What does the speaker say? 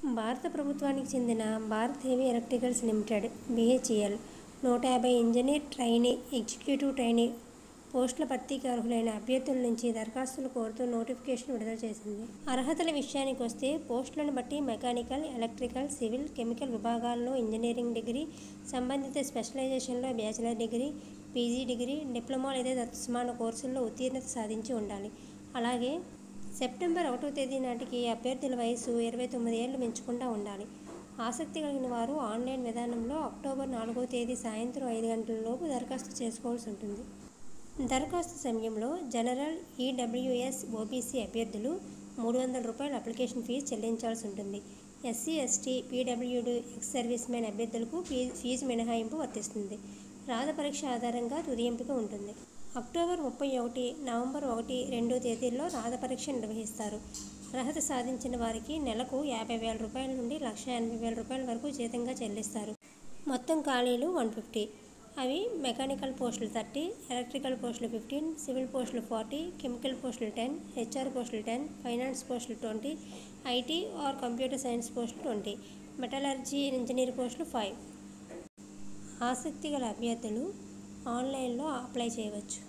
భారత ప్రభుత్వానికి చెందిన Bharat Heavy Electricals Limited BHEL నూట యాభై ఇంజనీర్ ట్రైనీ ఎగ్జిక్యూటివ్ ట్రైనీ పోస్టుల భర్తీకి అర్హులైన అభ్యర్థుల నుంచి దరఖాస్తులు కోరుతూ నోటిఫికేషన్ విడుదల చేసింది అర్హతల విషయానికి వస్తే పోస్టులను బట్టి మెకానికల్ ఎలక్ట్రికల్ సివిల్ కెమికల్ విభాగాల్లో ఇంజనీరింగ్ డిగ్రీ సంబంధిత స్పెషలైజేషన్లో bachelor degree PG degree diploma లేదా తత్సమాన కోర్సుల్లో ఉత్తీర్ణత సాధించి ఉండాలి అలాగే సెప్టెంబర్ ఒకటో తేదీ నాటికి అభ్యర్థుల వయసు ఇరవై తొమ్మిది ఏళ్లు మించకుండా ఉండాలి ఆసక్తి కలిగిన వారు ఆన్లైన్ విధానంలో అక్టోబర్ నాలుగో తేదీ సాయంత్రం ఐదు గంటల లోపు దరఖాస్తు చేసుకోవాల్సి ఉంటుంది దరఖాస్తు సమయంలో జనరల్ ఈడబ్ల్యూఎస్ ఓబీసీ అభ్యర్థులు మూడు వందల రూపాయల అప్లికేషన్ ఫీజు చెల్లించాల్సి ఉంటుంది SC ST PWD ex servicemen అభ్యర్థులకు ఫీ ఫీజు మినహాయింపు వర్తిస్తుంది రాత పరీక్ష ఆధారంగా తుది ఎంపిక ఉంటుంది అక్టోబర్ ముప్పై ఒకటి నవంబర్ ఒకటి రెండు తేదీల్లో రాత పరీక్ష నిర్వహిస్తారు అర్హత సాధించిన వారికి నెలకు యాభై వేల రూపాయల నుండి లక్ష ఎనభై వేల రూపాయల వరకు జీతంగా చెల్లిస్తారు మొత్తం ఖాళీలు వన్ ఫిఫ్టీ అవి మెకానికల్ పోస్టులు థర్టీ ఎలక్ట్రికల్ పోస్టులు ఫిఫ్టీన్ సివిల్ పోస్టులు ఫార్టీ కెమికల్ పోస్టులు టెన్ హెచ్ఆర్ పోస్టులు టెన్ ఫైనాన్స్ పోస్టులు twenty IT or computer science పోస్టులు ట్వంటీ మెటలర్జీ ఇంజనీర్ పోస్టులు ఫైవ్ ఆసక్తి గల అభ్యర్థులు ఆన్లైన్లో అప్లై చేయవచ్చు